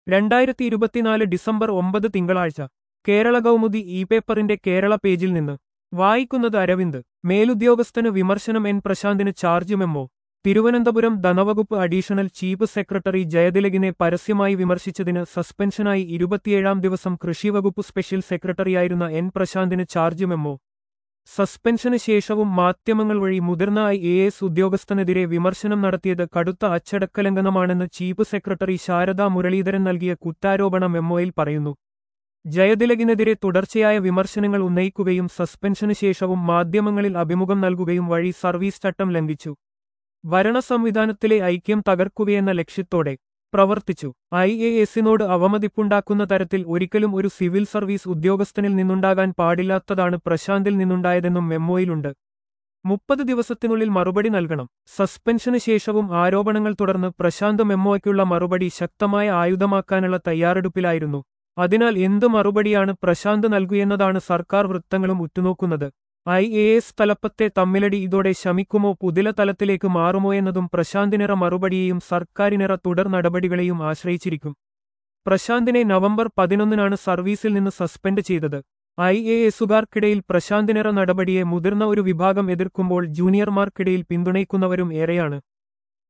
രണ്ടായിരത്തി ഇരുപത്തിനാല് ഡിസംബർ ഒമ്പത് തിങ്കളാഴ്ച കേരള കൗമുദി ഇ പേപ്പറിന്റെ കേരള പേജിൽ നിന്ന് വായിക്കുന്നത് അരവിന്ദ് മേലുദ്യോഗസ്ഥന് വിമർശനം എൻ പ്രശാന്തിന് ചാർജ് മെമ്മോ തിരുവനന്തപുരം ധനവകുപ്പ് അഡീഷണൽ ചീഫ് സെക്രട്ടറി ജയതിലകിനെ പരസ്യമായി വിമർശിച്ചതിന് സസ്പെൻഷനായി ഇരുപത്തിയേഴാം ദിവസം കൃഷിവകുപ്പ് സ്പെഷ്യൽ സെക്രട്ടറിയായിരുന്ന എൻ പ്രശാന്തിന് ചാർജ് മെമ്മോ സസ്പെൻഷന് ശേഷവും മാധ്യമങ്ങൾ വഴി മുതിർന്ന ഐ എ എസ് ഉദ്യോഗസ്ഥനെതിരെ വിമർശനം നടത്തിയത് കടുത്ത അച്ചടക്കലംഘനമാണെന്ന് ചീഫ് സെക്രട്ടറി ശാരദാ മുരളീധരൻ നൽകിയ കുറ്റാരോപണ മെമ്മോയിൽ പറയുന്നു ജയതിലകിനെതിരെ തുടർച്ചയായ വിമർശനങ്ങൾ ഉന്നയിക്കുകയും സസ്പെൻഷന് ശേഷവും മാധ്യമങ്ങളിൽ അഭിമുഖം നൽകുകയും വഴി സർവീസ് ചട്ടം ലംഘിച്ചു ഭരണ സംവിധാനത്തിലെ ഐക്യം തകർക്കുകയെന്ന ലക്ഷ്യത്തോടെ പ്രവർത്തിച്ചു ഐ എ എസിനോട് അവമതിപ്പുണ്ടാക്കുന്ന തരത്തിൽ ഒരിക്കലും ഒരു സിവിൽ സർവീസ് ഉദ്യോഗസ്ഥനിൽ നിന്നുണ്ടാകാൻ പാടില്ലാത്തതാണ് പ്രശാന്തിൽ നിന്നുണ്ടായതെന്നും മെമ്മോയിലുണ്ട് മുപ്പത് ദിവസത്തിനുള്ളിൽ മറുപടി നൽകണം സസ്പെൻഷന് ശേഷവും ആരോപണങ്ങൾ തുടർന്ന് പ്രശാന്ത് മെമ്മോയ്ക്കുള്ള മറുപടി ശക്തമായ ആയുധമാക്കാനുള്ള തയ്യാറെടുപ്പിലായിരുന്നു അതിനാൽ എന്ത് മറുപടിയാണ് പ്രശാന്ത് നൽകുയെന്നതാണ് സർക്കാർ വൃത്തങ്ങളും ഉറ്റുനോക്കുന്നത് ഐ എ എസ് തലപ്പത്തെ തമ്മിലടി ഇതോടെ ശമിക്കുമോ പുതില തലത്തിലേക്ക് മാറുമോ എന്നതും പ്രശാന്തിനിറ മറുപടിയെയും സർക്കാരിനിറ തുടർ നടപടികളെയും ആശ്രയിച്ചിരിക്കും പ്രശാന്തിനെ നവംബർ പതിനൊന്നിനാണ് സർവീസിൽ നിന്ന് സസ്പെൻഡ് ചെയ്തത് ഐ എ എസുകാർക്കിടയിൽ പ്രശാന്തിനിറ നടപടിയെ മുതിർന്ന ഒരു വിഭാഗം എതിർക്കുമ്പോൾ ജൂനിയർമാർക്കിടയിൽ പിന്തുണയ്ക്കുന്നവരും ഏറെയാണ്